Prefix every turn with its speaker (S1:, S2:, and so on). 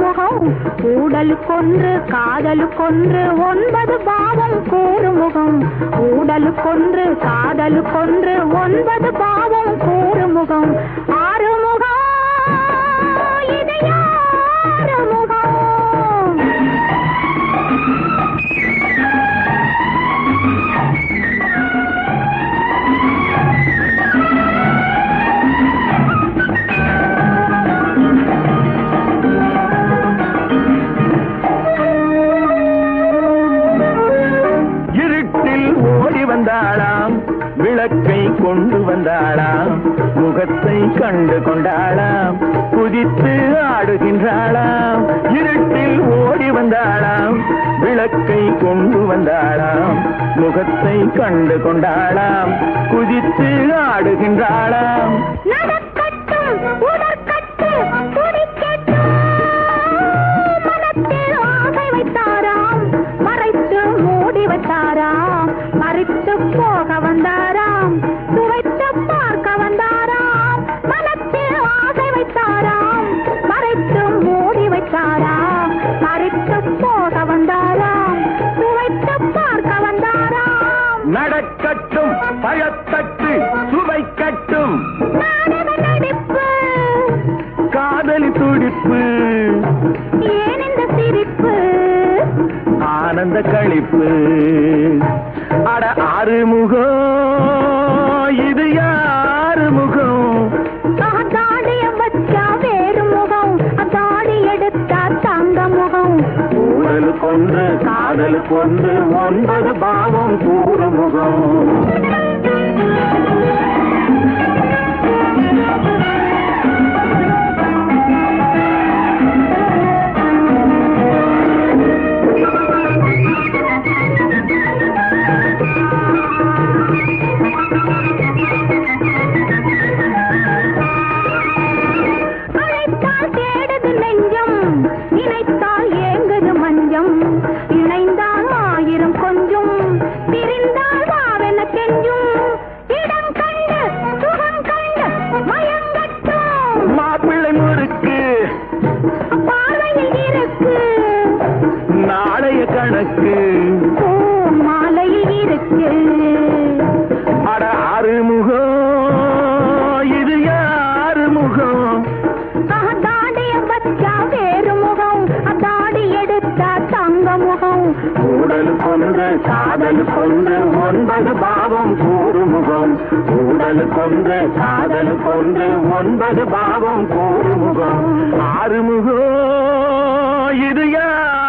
S1: முகம் ஊடலுக்கொன்று காதலுக்கொன்று ஒன்பது பாவம் கூறுமுகம் ஊடலுக்கொன்று காதலுக்கொன்று ஒன்பது பாவம் கூறுமுகம் ஆறுமுகம் இது யாரு முகம்
S2: இருட்டில் ஓடி வந்தாளாம் விளக்கை கொண்டு வந்தாளாம் முகத்தை கண்டு கொண்டாளாம் குதித்து ஆடுகின்றாளாம் இருட்டில் ஓடி வந்தாளாம் விளக்கை கொண்டு வந்தாளாம் முகத்தை கண்டு கொண்டாளாம் குதித்து ஆடுகின்றாளாம்
S1: நடக்கட்டும் உடற்கட்டு துடிக்கட்டும் மனத்தில் ஆசை வைத்தாராம் மறைத்து மூடி வைத்தாராம் மறைத்து போக வந்தாராம் சுவைத்து பார்க்க வந்தாராம் மனத்தில் ஆசை வைத்தாராம் மறைத்து மூடி வைத்தாராம் மறைத்து போக வந்தாராம் சுவைத்து பார்க்க வந்தாராம்
S2: நடக்கட்டும் பழத்தட்டு சுவை கட்டும்
S1: நாடக நடிப்பு
S2: காதலி துடிப்பு
S1: ஏன் இந்த சிரிப்பு
S2: ஆனந்த களிப்பு அட ஆறுமுகம் இது யாரு முகம்
S1: தாடிய வச்சா வேறு முகம் தாடி எடுத்தா தங்க முகம்
S2: ஊழல் கொண்டு காதல் கொண்டு ஒன்பது பாவம் கூறு முகம்
S1: அழைத்தால் தேடுது நெஞ்சம் நினைத்தால் ஏங்குது மஞ்சம் இணைந்தால் ஆயிரம் கொஞ்சம் பிரிந்தால் வாவென கெஞ்சும் இடம் கண்டு சுகம் கண்டு மயங்கட்டும்
S2: மாப்பிள்ளை முறுக்கு
S1: பார்வையில் இருக்கு
S2: நாளைய கணக்கு
S1: பூ மாலையில் இருக்கு
S2: அட ஆறுமுகம் இது யாரு முகம்
S1: தாடிய வச்சா வேறு முகம் தாடி எடுத்தா தங்க முகம்
S2: ஊடல் கொண்டு காதல் கொண்டு ஒன்பது பாவம் கூறு முகம் ஊடல் கொண்டு காதல் கொண்டு ஒன்பது பாவம் கூறு முகம் ஆறுமுகம் இது யார்